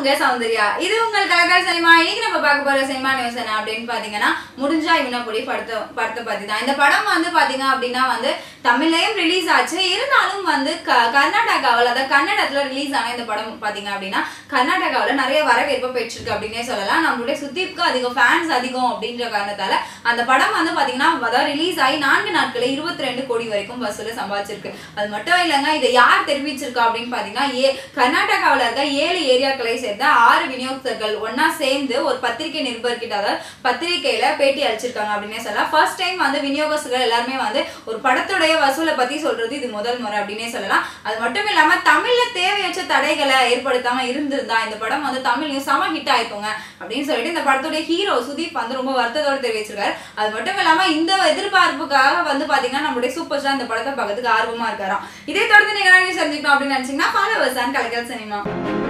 உங்க சௌந்தர்யா இது உங்கள் கலக்கல் சினிமா இன்னைக்கு நம்ம பார்க்க போற சினிமா நியூஸ் என்ன அப்படின்னு பாத்தீங்கன்னா முடிஞ்சா இவனப்படி படத்தை படத்தை பத்தி தான் இந்த படம் வந்து பாத்தீங்க அப்படின்னா வந்து தமிழ்லயும் ரிலீஸ் ஆச்சு இருந்தாலும் வந்து க- கர்நாடகாவில் அதாவது கன்னடத்துல ரிலீஸ் ஆன இந்த படம் பாத்தீங்க அப்படின்னா கர்நாடகாவில் நிறைய வரவேற்பு பெற்றிருக்கு அப்படின்னே சொல்லலாம் நம்மளுடைய சுதீப்க்கு அதிகம் ஃபேன்ஸ் அதிகம் அப்படின்ற காரணத்தால அந்த படம் வந்து பாத்தீங்கன்னா அதாவது ரிலீஸ் ஆகி நான்கு நாட்களே இருபத்தி ரெண்டு கோடி வரைக்கும் வசூல் சம்பாதிச்சிருக்கு அது மட்டும் இல்லைங்க இதை யார் தெரிவிச்சிருக்கா அப்படின்னு பாத்தீங்கன்னா ஏ கர்நாடகாவில் இருக்க ஏழு ஏரியாக்களை சேர்ந்த ஆறு விநியோகஸ்தர்கள் ஒண்ணா சேர்ந்து ஒரு பத்திரிகை நிருபர்கிட்ட அதாவது பத்திரிகையில பேட்டி அளிச்சிருக்காங்க அப்படின்னே சொல்லலாம் ஃபர்ஸ்ட் டைம் வந்து விநியோகஸ்தர்கள் எல்லாருமே வந்து ஒரு படத்துடைய வசூலை பத்தி சொல்றது இது முதல் முறை அப்படின்னே சொல்லலாம் அது மட்டும் இல்லாம தமிழ்ல தேவையற்ற தடைகளை ஏற்படுத்தாம இருந்திருந்தா இந்த படம் வந்து தமிழ்லயும் செம ஹிட் ஆயிருக்குங்க அப்படின்னு சொல்லிட்டு இந்த படத்துடைய ஹீரோ சுதீப் வந்து ரொம்ப வருத்தத்தோட தெரிவிச்சிருக்காரு அது மட்டும் இல்லாம இந்த எதிர்பார்ப்புக்காக வந்து பாத்தீங்கன்னா நம்மளுடைய சூப்பர் ஸ்டார் இந்த படத்தை பார்க்கறதுக்கு ஆர்வமா இருக்காராம் இதே தொடர்ந்து நீங்க என்ன நியூஸ் தெரிஞ்சுக்கணும் அப்படின்னு நினைச்சீங்கன்னா ஃபாலோவர்ஸ் அண்ட் கலக்கல் சினிமா